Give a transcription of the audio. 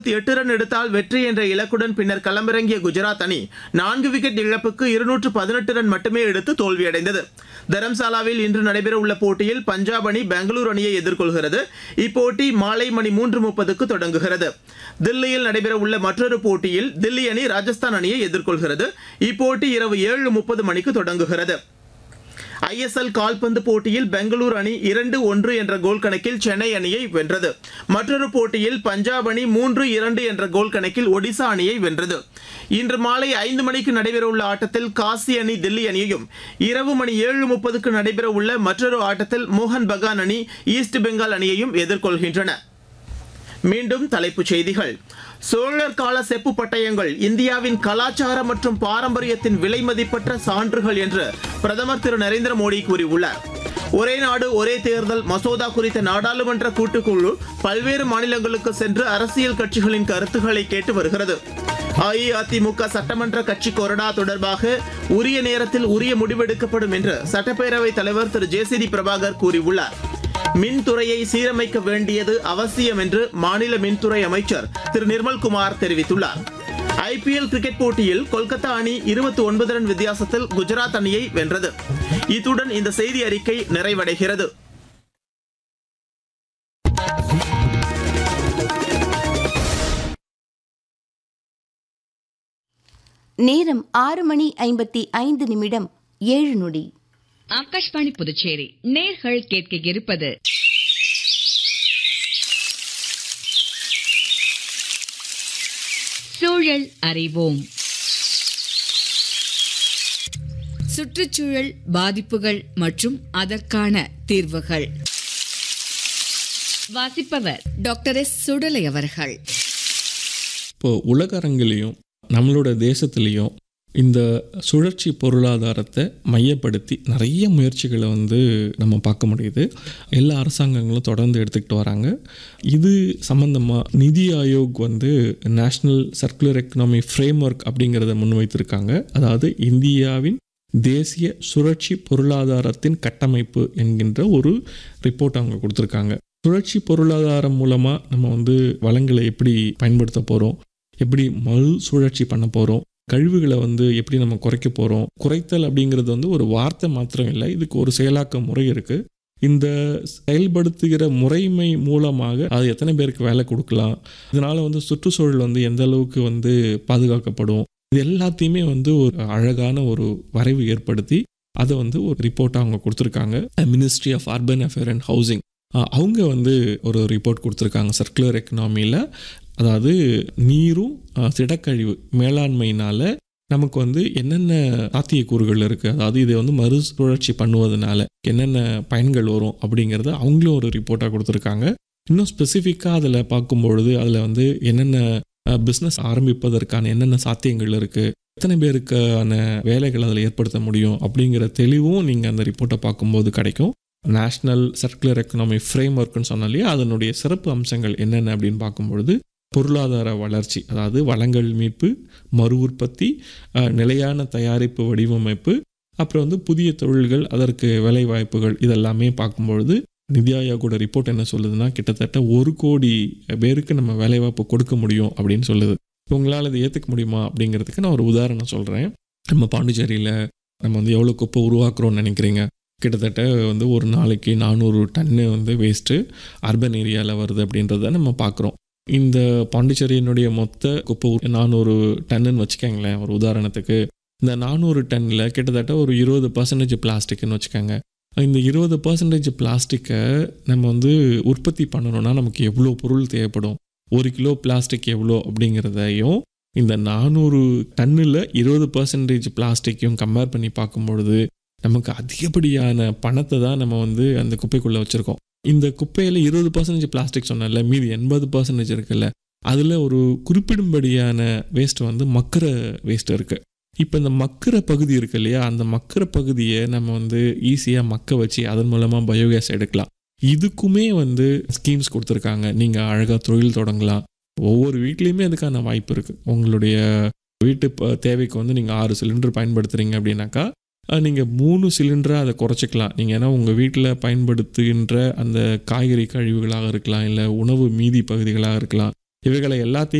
எட்டு ரன் எடுத்தால் வெற்றி என்ற இலக்குடன் பின்னர் களமிறங்கிய குஜராத் அணி நான்கு விக்கெட் இழப்புக்கு இருநூற்று பதினெட்டு ரன் மட்டுமே எடுத்து தோல்வியடைந்தது தரம்சாலாவில் இன்று நடைபெறவுள்ள போட்டியில் பஞ்சாப் அணி பெங்களூரு அணியை எதிர்கொள்கிறது இப்போட்டி மாலை மணி மூன்று முப்பதுக்கு தொடங்குகிறது தில்லியில் நடைபெறவுள்ள மற்றொரு போட்டியில் தில்லி அணி ராஜஸ்தான் அணியை எதிர்கொள்கிறது இப்போட்டி இரவு ஏழு முப்பது மணிக்கு தொடங்குகிறது ஐஎஸ்எல் கால்பந்து போட்டியில் பெங்களூரு அணி இரண்டு ஒன்று என்ற கோல் கணக்கில் சென்னை அணியை வென்றது மற்றொரு போட்டியில் பஞ்சாப் அணி மூன்று இரண்டு என்ற கோல் கணக்கில் ஒடிசா அணியை வென்றது இன்று மாலை ஐந்து மணிக்கு நடைபெறவுள்ள ஆட்டத்தில் காசி அணி தில்லி அணியையும் இரவு மணி ஏழு முப்பதுக்கு நடைபெறவுள்ள மற்றொரு ஆட்டத்தில் மோகன் பகான் அணி ஈஸ்ட் பெங்கால் அணியையும் எதிர்கொள்கின்றன மீண்டும் தலைப்புச் செய்திகள் சோழர் கால செப்பு பட்டயங்கள் இந்தியாவின் கலாச்சார மற்றும் பாரம்பரியத்தின் விலைமதிப்பற்ற சான்றுகள் என்று பிரதமர் திரு நரேந்திர மோடி கூறியுள்ளார் ஒரே நாடு ஒரே தேர்தல் மசோதா குறித்த நாடாளுமன்ற கூட்டுக்குழு பல்வேறு மாநிலங்களுக்கு சென்று அரசியல் கட்சிகளின் கருத்துக்களை கேட்டு வருகிறது அஇஅதிமுக சட்டமன்ற கட்சி கொறடா தொடர்பாக உரிய நேரத்தில் உரிய முடிவெடுக்கப்படும் என்று சட்டப்பேரவைத் தலைவர் திரு ஜேசிடி பிரபாகர் கூறியுள்ளார் மின்துறையை சீரமைக்க வேண்டியது அவசியம் என்று மாநில மின்துறை அமைச்சர் திரு நிர்மல்குமார் தெரிவித்துள்ளார் ஐபிஎல் கிரிக்கெட் போட்டியில் கொல்கத்தா அணி இருபத்தி ஒன்பது ரன் வித்தியாசத்தில் குஜராத் அணியை வென்றது இத்துடன் இந்த செய்தி அறிக்கை நிறைவடைகிறது நேரம் ஆறு மணி ஐம்பத்தி ஐந்து நிமிடம் ஏழு நொடி ஆகாஷ்வாணி புதுச்சேரி நேர்கள் கேட்க இருப்பது சூழல் அறிவோம் சுற்றுச்சூழல் பாதிப்புகள் மற்றும் அதற்கான தீர்வுகள் வாசிப்பவர் டாக்டர் எஸ் சுடலை அவர்கள் இப்போ உலக அரங்கிலையும் நம்மளோட தேசத்துலேயும் இந்த சுழற்சி பொருளாதாரத்தை மையப்படுத்தி நிறைய முயற்சிகளை வந்து நம்ம பார்க்க முடியுது எல்லா அரசாங்கங்களும் தொடர்ந்து எடுத்துக்கிட்டு வராங்க இது சம்மந்தமாக நிதி ஆயோக் வந்து national circular economy framework அப்படிங்கிறத முன்வைத்திருக்காங்க அதாவது இந்தியாவின் தேசிய சுழற்சி பொருளாதாரத்தின் கட்டமைப்பு என்கின்ற ஒரு ரிப்போர்ட் அவங்க கொடுத்துருக்காங்க சுழற்சி பொருளாதாரம் மூலமாக நம்ம வந்து வளங்களை எப்படி பயன்படுத்த போகிறோம் எப்படி மறு சுழற்சி பண்ண போகிறோம் கழிவுகளை வந்து எப்படி நம்ம குறைக்க போகிறோம் குறைத்தல் அப்படிங்கிறது வந்து ஒரு வார்த்தை மாத்திரம் இல்லை இதுக்கு ஒரு செயலாக்க முறை இருக்குது இந்த செயல்படுத்துகிற முறைமை மூலமாக அது எத்தனை பேருக்கு வேலை கொடுக்கலாம் இதனால் வந்து சுற்றுச்சூழல் வந்து எந்த அளவுக்கு வந்து பாதுகாக்கப்படும் இது எல்லாத்தையுமே வந்து ஒரு அழகான ஒரு வரைவு ஏற்படுத்தி அதை வந்து ஒரு ரிப்போர்ட்டாக அவங்க கொடுத்துருக்காங்க ministry of urban affair and housing அவங்க வந்து ஒரு ரிப்போர்ட் கொடுத்துருக்காங்க சர்க்குலர் எக்கனாமியில் அதாவது நீரும் அஹ், திடக்கழிவு மேலாண்மையினால் நமக்கு வந்து என்னென்ன சாத்தியக்கூறுகள் இருக்குது அதாவது இதை வந்து மறுசுழற்சி பண்ணுவதனால என்னென்ன பயன்கள் வரும் அப்படிங்கிறத அவங்களும் ஒரு ரிப்போர்ட்டாக கொடுத்துருக்காங்க இன்னும் ஸ்பெசிஃபிக்காக அதில் பார்க்கும்பொழுது அதில் வந்து என்னென்ன பிஸ்னஸ் ஆரம்பிப்பதற்கான என்னென்ன சாத்தியங்கள் இருக்குது எத்தனை பேருக்கான வேலைகள் அதில் ஏற்படுத்த முடியும் அப்படிங்கிற தெளிவும் நீங்கள் அந்த ரிப்போர்ட்டை பார்க்கும்போது கிடைக்கும் நேஷ்னல் சர்க்குலர் எக்கனாமி ஃப்ரேம் ஒர்க்குன்னு சொன்னாலே அதனுடைய சிறப்பு அம்சங்கள் என்னென்ன அப்படின்னு பார்க்கும்பொழுது பொருளாதார வளர்ச்சி அதாவது வளங்கள் மீட்பு மறு உற்பத்தி அஹ், நிலையான தயாரிப்பு வடிவமைப்பு அப்புறம் வந்து புதிய தொழில்கள் அதற்கு வேலை வாய்ப்புகள் இதெல்லாமே பார்க்கும்பொழுது நிதி ஆயோகோட ரிப்போர்ட் என்ன சொல்லுதுன்னா கிட்டத்தட்ட ஒரு கோடி பேருக்கு நம்ம வேலைவாய்ப்பு கொடுக்க முடியும் அப்படின்னு சொல்லுது இப்போ உங்களால் இதை ஏற்றுக்க முடியுமா அப்படிங்கிறதுக்கு நான் ஒரு உதாரணம் சொல்கிறேன் நம்ம பாண்டிச்சேரியில் நம்ம வந்து எவ்வளோ குப்பை உருவாக்குறோம்னு நினைக்கிறீங்க கிட்டத்தட்ட வந்து ஒரு நாளைக்கு நானூறு டன்னு வந்து வேஸ்ட்டு அர்பன் ஏரியாவில் வருது அப்படின்றத நம்ம பார்க்குறோம் இந்த பாண்டிச்சேரியினுடைய மொத்த குப்பை நானூறு டன்னுன்னு வச்சுக்கோங்களேன் ஒரு உதாரணத்துக்கு இந்த நானூறு டன்னில் கிட்டத்தட்ட ஒரு இருபது பர்சன்டேஜ் பிளாஸ்டிக்னு வச்சுக்கோங்க இந்த இருபது பர்சன்டேஜ் பிளாஸ்டிக்கை நம்ம வந்து உற்பத்தி பண்ணணும்னா நமக்கு எவ்வளோ பொருள் தேவைப்படும் ஒரு கிலோ பிளாஸ்டிக் எவ்வளோ அப்படிங்கிறதையும் இந்த நானூறு டன்னில் இருபது பர்சன்டேஜ் பிளாஸ்டிக்கையும் கம்பேர் பண்ணி பார்க்கும்பொழுது நமக்கு அதிகப்படியான பணத்தை தான் நம்ம வந்து அந்த குப்பைக்குள்ளே வச்சுருக்கோம் இந்த குப்பையில் இருபது பர்சன்டேஜ் பிளாஸ்டிக் சொன்னல மீதி எண்பது பர்சன்டேஜ் இருக்குல்ல அதில் ஒரு குறிப்பிடும்படியான வேஸ்ட் வந்து மக்கிற வேஸ்ட் இருக்குது இப்போ இந்த மக்கிற பகுதி இருக்கு இல்லையா அந்த மக்கிற பகுதியை நம்ம வந்து ஈஸியாக மக்க வச்சு அதன் மூலமாக பயோகேஸ் எடுக்கலாம் இதுக்குமே வந்து ஸ்கீம்ஸ் கொடுத்துருக்காங்க நீங்கள் அழகாக தொழில் தொடங்கலாம் ஒவ்வொரு வீட்லேயுமே அதுக்கான வாய்ப்பு இருக்குது உங்களுடைய வீட்டு ப- தேவைக்கு வந்து நீங்கள் ஆறு சிலிண்டர் பயன்படுத்துகிறீங்க அப்படின்னாக்கா நீங்கள் மூணு சிலிண்டராக அதை குறைச்சிக்கலாம் நீங்கள் ஏன்னா உங்கள் வீட்டில் பயன்படுத்துகின்ற அந்த காய்கறி கழிவுகளாக இருக்கலாம் இல்லை உணவு மீதி பகுதிகளாக இருக்கலாம் இவைகளை எல்லாத்தையும்